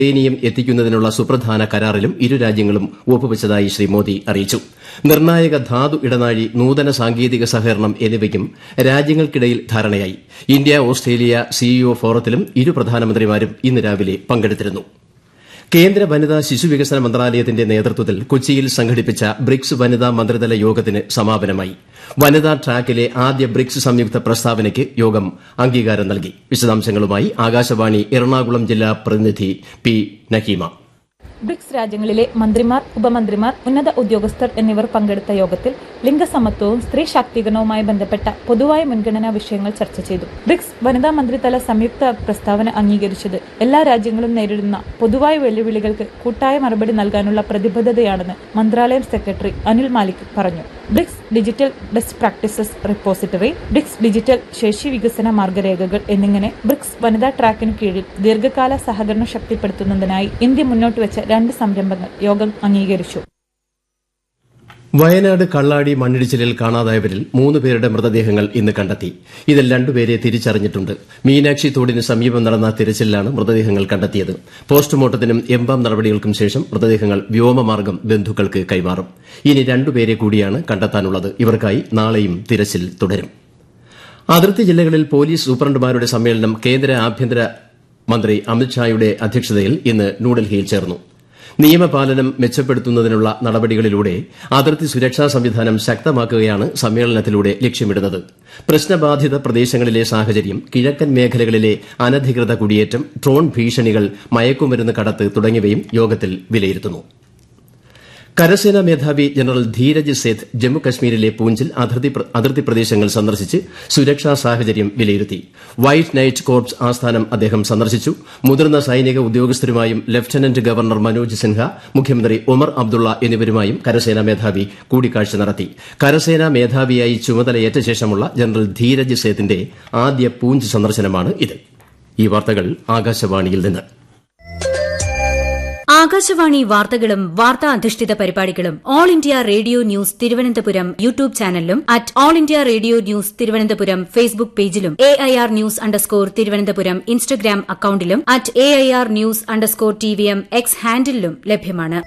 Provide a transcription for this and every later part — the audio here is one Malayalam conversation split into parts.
യുറേനിയം എത്തിക്കുന്നതിനുള്ള സുപ്രധാന കരാറിലും ഇരു രാജ്യങ്ങളും ഒപ്പുവച്ചതായി ശ്രീ മോദി അറിയിച്ചു നിർണായക ധാതു ഇടനാഴി നൂതന സാങ്കേതിക സഹകരണം എന്നിവയ്ക്കും രാജ്യങ്ങൾക്കിടയിൽ ധാരണയായി ഇന്ത്യ ഓസ്ട്രേലിയ സിഇഒ ഫോറത്തിലും ഇരു പ്രധാനമന്ത്രിമാരും ഇന്ന് രാവിലെ പങ്കെടുത്തിരുന്നു കേന്ദ്ര വനിതാ ശിശുവികസന മന്ത്രാലയത്തിന്റെ നേതൃത്വത്തിൽ കൊച്ചിയിൽ സംഘടിപ്പിച്ച ബ്രിക്സ് വനിതാ മന്ത്രിതല യോഗത്തിന് സമാപനമായി വനിതാ ട്രാക്കിലെ ആദ്യ ബ്രിക്സ് സംയുക്ത പ്രസ്താവനയ്ക്ക് യോഗം അംഗീകാരം നൽകി വിശദാംശങ്ങളുമായി ആകാശവാണി എറണാകുളം ജില്ലാ പ്രതിനിധി പി നഹീമ ബ്രിക്സ് രാജ്യങ്ങളിലെ മന്ത്രിമാർ ഉപമന്ത്രിമാർ ഉന്നത ഉദ്യോഗസ്ഥർ എന്നിവർ പങ്കെടുത്ത യോഗത്തിൽ ലിംഗസമത്വവും സ്ത്രീ ശാക്തീകരണവുമായി ബന്ധപ്പെട്ട പൊതുവായ മുൻഗണനാ വിഷയങ്ങൾ ചർച്ച ചെയ്തു ബ്രിക്സ് വനിതാ മന്ത്രിതല സംയുക്ത പ്രസ്താവന അംഗീകരിച്ചത് എല്ലാ രാജ്യങ്ങളും നേരിടുന്ന പൊതുവായ വെല്ലുവിളികൾക്ക് കൂട്ടായ മറുപടി നൽകാനുള്ള പ്രതിബദ്ധതയാണെന്ന് മന്ത്രാലയം സെക്രട്ടറി അനിൽ മാലിക് പറഞ്ഞു BRICS digital best practices repository BRICS digital ശേഷി വികസന മാർഗരേഖകൾ എന്നിങ്ങനെ ബ്രിക്സ് വനിതാ ട്രാക്കിനു കീഴിൽ ദീർഘകാല സഹകരണം ശക്തിപ്പെടുത്തുന്നതിനായി ഇന്ത്യ മുന്നോട്ട് വെച്ച രണ്ട് സംരംഭങ്ങൾ യോഗം അംഗീകരിച്ചു വയനാട് കള്ളാടി മണ്ണിടിച്ചിലിൽ കാണാതായവരിൽ മൂന്ന് പേരുടെ മൃതദേഹങ്ങൾ ഇന്ന് കണ്ടെത്തി ഇതിൽ രണ്ടുപേരെ തിരിച്ചറിഞ്ഞിട്ടുണ്ട് മീനാക്ഷി തോടിന് സമീപം നടന്ന തിരച്ചിലിലാണ് മൃതദേഹങ്ങൾ കണ്ടെത്തിയത് പോസ്റ്റ്മോർട്ടത്തിനും എംബാം നടപടികൾക്കും ശേഷം മൃതദേഹങ്ങൾ വ്യോമമാർഗ്ഗം ബന്ധുക്കൾക്ക് കൈമാറും ഇനി രണ്ടുപേരെ കൂടിയാണ് കണ്ടെത്താനുള്ളത് ഇവർക്കായി നാളെയും തിരച്ചിൽ തുടരും അതിർത്തി ജില്ലകളിൽ പോലീസ് സൂപ്രണ്ടുമാരുടെ സമ്മേളനം കേന്ദ്ര ആഭ്യന്തര മന്ത്രി അമിത്ഷായുടെ അധ്യക്ഷതയിൽ ഇന്ന് ന്യൂഡൽഹിയിൽ ചേർന്നു നിയമപാലനം മെച്ചപ്പെടുത്തുന്നതിനുള്ള നടപടികളിലൂടെ അതിർത്തി സുരക്ഷാ സംവിധാനം ശക്തമാക്കുകയാണ് സമ്മേളനത്തിലൂടെ ലക്ഷ്യമിടുന്നത് പ്രശ്നബാധിത പ്രദേശങ്ങളിലെ സാഹചര്യം കിഴക്കൻ മേഖലകളിലെ അനധികൃത കുടിയേറ്റം ഡ്രോൺ ഭീഷണികൾ മയക്കുമരുന്ന് കടത്ത് തുടങ്ങിയവയും യോഗത്തിൽ വിലയിരുത്തുന്നു കരസേനാ മേധാവി ജനറൽ ധീരജ് സേത്ത് ജമ്മുകശ്മീരിലെ പൂഞ്ചിൽ അതിർത്തി പ്രദേശങ്ങൾ സന്ദർശിച്ച് സുരക്ഷാ സാഹചര്യം വിലയിരുത്തി വൈറ്റ് നൈറ്റ് കോർപ്സ് ആസ്ഥാനം അദ്ദേഹം സന്ദർശിച്ചു മുതിർന്ന സൈനിക ഉദ്യോഗസ്ഥരുമായും ലഫ്റ്റനന്റ് ഗവർണർ മനോജ് സിൻഹ മുഖ്യമന്ത്രി ഒമർ അബ്ദുള്ള എന്നിവരുമായും കരസേനാ മേധാവി കൂടിക്കാഴ്ച നടത്തി കരസേനാ മേധാവിയായി ചുമതലയേറ്റ ശേഷമുള്ള ജനറൽ ധീരജ് സേത്തിന്റെ ആദ്യ പൂഞ്ച് സന്ദർശനമാണ് ഇത് ഈ വാർത്തകൾ ആകാശവാണിയിൽ നിന്ന് ആകാശവാണി വാർത്തകളും വാർത്താ അധിഷ്ഠിത പരിപാടികളും All India Radio news Thiruvananthapuram YouTube ചാനലിലും at All India Radio news Thiruvananthapuram Facebook പേജിലും A I R news underscore Thiruvananthapuram Instagram അക്കൌണ്ടിലും at A I R news underscore T V M X ഹാൻഡിലും ലഭ്യമാണ്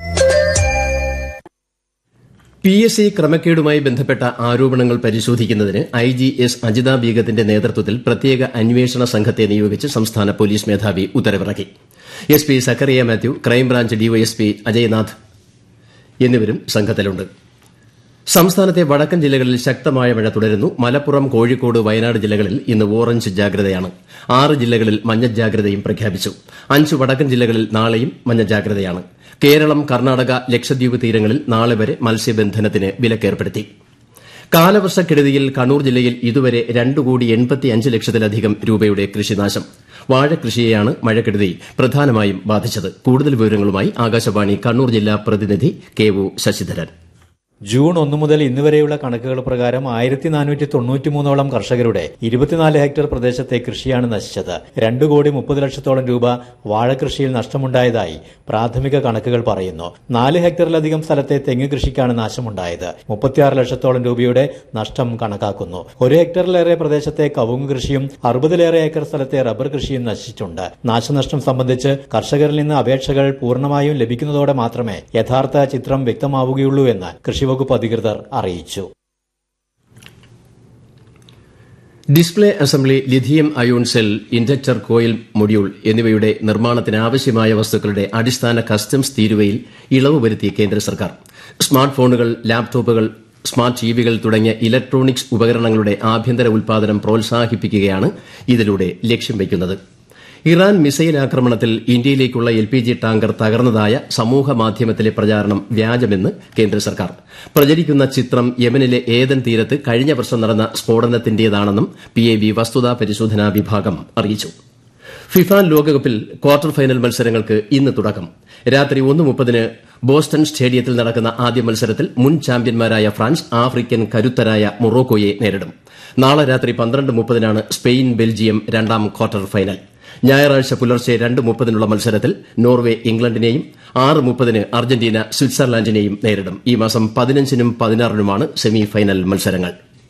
പി എസ് സി ക്രമക്കേടുമായി ബന്ധപ്പെട്ട ആരോപണങ്ങൾ പരിശോധിക്കുന്നതിന് ഐ ജി എസ് അജിത ബീഗത്തിന്റെ നേതൃത്വത്തിൽ പ്രത്യേക അന്വേഷണ സംഘത്തെ നിയോഗിച്ച് സംസ്ഥാന പോലീസ് മേധാവി ഉത്തരവിറക്കി S P Zakariya Mathew crime branch DYSP Ajaynath എന്നിവരും സംഘത്തിലുണ്ട് സംസ്ഥാനത്തെ വടക്കൻ ജില്ലകളിൽ ശക്തമായ മഴ തുടരുന്നു മലപ്പുറം കോഴിക്കോട് വയനാട് ജില്ലകളിൽ ഇന്ന് ഓറഞ്ച് ജാഗ്രതയാണ് ആറ് ജില്ലകളിൽ മഞ്ഞ ജാഗ്രതയും പ്രഖ്യാപിച്ചു അഞ്ച് വടക്കൻ ജില്ലകളിൽ നാളെയും മഞ്ഞ ജാഗ്രതയാണ് കേരളം കർണാടക ലക്ഷദ്വീപ് തീരങ്ങളിൽ നാളെ വരെ മത്സ്യബന്ധനത്തിന് വിലക്കേർപ്പെടുത്തി കാലവർഷക്കെടുതിയിൽ കണ്ണൂർ ജില്ലയിൽ ഇതുവരെ രണ്ട് കോടി എൺപത്തിയഞ്ച് ലക്ഷത്തിലധികം രൂപയുടെ കൃഷിനാശം വാഴകൃഷിയെയാണ് മഴക്കെടുതി പ്രധാനമായും ബാധിച്ചത് കൂടുതൽ വിവരങ്ങളുമായി ആകാശവാണി കണ്ണൂർ ജില്ലാ പ്രതിനിധി കെ ഒ ശശിധരൻ ജൂൺ ഒന്ന് മുതൽ ഇന്ന് വരെയുള്ള കണക്കുകൾ പ്രകാരം ആയിരത്തി നാനൂറ്റി തൊണ്ണൂറ്റിമൂന്നോളം കർഷകരുടെ ഇരുപത്തിനാല് ഹെക്ടർ പ്രദേശത്തെ കൃഷിയാണ് നശിച്ചത് രണ്ടു കോടി മുപ്പത് ലക്ഷത്തോളം രൂപ വാഴകൃഷിയിൽ നഷ്ടമുണ്ടായതായി പ്രാഥമിക കണക്കുകൾ പറയുന്നു നാല് ഹെക്ടറിലധികം സ്ഥലത്തെ തെങ്ങ് കൃഷിക്കാണ് നാശമുണ്ടായത് മുപ്പത്തിയാറ് ലക്ഷത്തോളം രൂപയുടെ നഷ്ടം കണക്കാക്കുന്നു ഒരു ഹെക്ടറിലേറെ പ്രദേശത്തെ കവുങ്ങ് കൃഷിയും അറുപതിലേറെ ഏക്കർ സ്ഥലത്തെ റബ്ബർ കൃഷിയും നശിച്ചിട്ടുണ്ട് നാശനഷ്ടം സംബന്ധിച്ച് കർഷകരിൽ നിന്ന് അപേക്ഷകൾ പൂർണ്ണമായും ലഭിക്കുന്നതോടെ മാത്രമേ യഥാർത്ഥ ചിത്രം വ്യക്തമാവുകയുള്ളൂ എന്ന് കൃഷി വകുപ്പ് അധികൃതർ അറിയിച്ചു display assembly lithium ion cell inductor coil module എന്നിവയുടെ നിർമ്മാണത്തിന് ആവശ്യമായ വസ്തുക്കളുടെ അടിസ്ഥാന കസ്റ്റംസ് തീരുവയിൽ ഇളവ് വരുത്തി കേന്ദ്ര സർക്കാർ സ്മാർട്ട് ഫോണുകൾ ലാപ്ടോപ്പുകൾ സ്മാർട്ട് ടിവികൾ തുടങ്ങിയ ഇലക്ട്രോണിക്സ് ഉപകരണങ്ങളുടെ ആഭ്യന്തര ഉൽപാദനം പ്രോത്സാഹിപ്പിക്കുകയാണ് ഇതിലൂടെ ലക്ഷ്യം വയ്ക്കുന്നത് ഇറാൻ മിസൈൽ ആക്രമണത്തിൽ ഇന്ത്യയിലേക്കുള്ള എൽ പി ജി ടാങ്കർ തകർന്നതായ സമൂഹ മാധ്യമത്തിലെ പ്രചാരണം വ്യാജമെന്ന് കേന്ദ്ര സർക്കാർ പ്രചരിക്കുന്ന ചിത്രം യമനിലെ ഏതൻ തീരത്ത് കഴിഞ്ഞ വർഷം നടന്ന സ്ഫോടനത്തിന്റേതാണെന്നും പി എ ബി വസ്തുതാ പരിശോധനാ വിഭാഗം അറിയിച്ചു ഫിഫ ലോകകപ്പിൽ ക്വാർട്ടർ ഫൈനൽ മത്സരങ്ങൾക്ക് ഇന്ന് തുടക്കം രാത്രി ഒന്ന് മുപ്പതിന് ബോസ്റ്റൺ സ്റ്റേഡിയത്തിൽ നടക്കുന്ന ആദ്യ മത്സരത്തിൽ മുൻ ചാമ്പ്യന്മാരായ ഫ്രാൻസ് ആഫ്രിക്കൻ കരുത്തരായ മൊറോക്കോയെ നേരിടും നാളെ രാത്രി പന്ത്രണ്ട് മുപ്പതിനാണ് സ്പെയിൻ ബെൽജിയം രണ്ടാം ക്വാർട്ടർ ഫൈനൽ ഞായറാഴ്ച പുലർച്ചെ രണ്ട് മുപ്പതിനുള്ള മത്സരത്തിൽ നോർവെ ഇംഗ്ലണ്ടിനെയും ആറ് മുപ്പതിന് അർജന്റീന സ്വിറ്റ്സർലാൻഡിനെയും നേരിടും ഈ മാസം പതിനഞ്ചിനും പതിനാറിനുമാണ് സെമി ഫൈനൽ മത്സരങ്ങൾ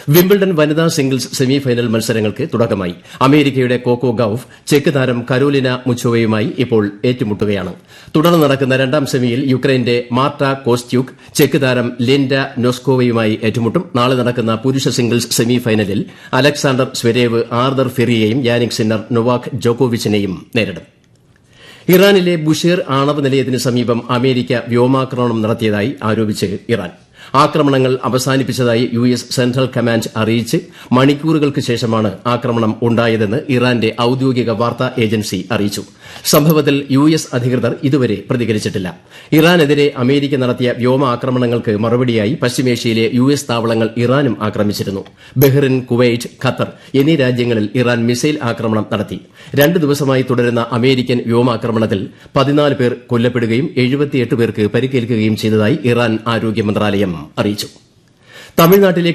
വിംബിൾഡൺ വനിതാ സിംഗിൾസ് സെമി ഫൈനൽ മത്സരങ്ങൾക്ക് തുടക്കമായി അമേരിക്കയുടെ കോക്കോ ഗൌഫ് ചെക്ക് താരം കരോലിന മുച്ചോവയുമായി ഇപ്പോൾ ഏറ്റുമുട്ടുകയാണ് തുടർന്ന് നടക്കുന്ന രണ്ടാം സെമിയിൽ യുക്രൈന്റെ മാർട്ട കോസ്റ്റ്യൂക്ക് ചെക്ക് താരം ലിൻഡ നോസ്കോവയുമായി ഏറ്റുമുട്ടും നാളെ നടക്കുന്ന പുരുഷ സിംഗിൾസ് സെമി ഫൈനലിൽ അലക്സാണ്ടർ സ്വരേവ് ആർദർ ഫെറിയെയും യാനിക് സിന്നർ നൊവാക് ജോക്കോവിച്ചിനെയും നേരിടും ഇറാനിലെ ബുഷേർ ആണവ നിലയത്തിന് സമീപം അമേരിക്ക വ്യോമാക്രമണം നടത്തിയതായി ആരോപിച്ച് ഇറാൻ ആക്രമണങ്ങൾ അവസാനിപ്പിച്ചതായി യു എസ് സെൻട്രൽ കമാൻഡ് അറിയിച്ച് മണിക്കൂറുകൾക്ക് ശേഷമാണ് ആക്രമണം ഉണ്ടായതെന്ന് ഇറാന്റെ ഔദ്യോഗിക വാർത്താ ഏജൻസി അറിയിച്ചു സംഭവത്തിൽ യു എസ് അധികൃതർ ഇതുവരെ പ്രതികരിച്ചിട്ടില്ല ഇറാനെതിരെ അമേരിക്ക നടത്തിയ വ്യോമ ആക്രമണങ്ങൾക്ക് മറുപടിയായി പശ്ചിമേഷ്യയിലെ യു എസ് താവളങ്ങൾ ഇറാനും ആക്രമിച്ചിരുന്നു ബഹ്റിൻ കുവൈറ്റ് ഖത്തർ എന്നീ രാജ്യങ്ങളിൽ ഇറാൻ മിസൈൽ ആക്രമണം നടത്തി രണ്ട് ദിവസമായി തുടരുന്ന അമേരിക്കൻ വ്യോമാക്രമണത്തിൽ പതിനാല് പേർ കൊല്ലപ്പെടുകയും എഴുപത്തിയെട്ട് പേർക്ക് പരിക്കേൽക്കുകയും ചെയ്തതായി ഇറാൻ ആരോഗ്യ മന്ത്രാലയം അറിയിച്ചു തമിഴ്നാട്ടിലെ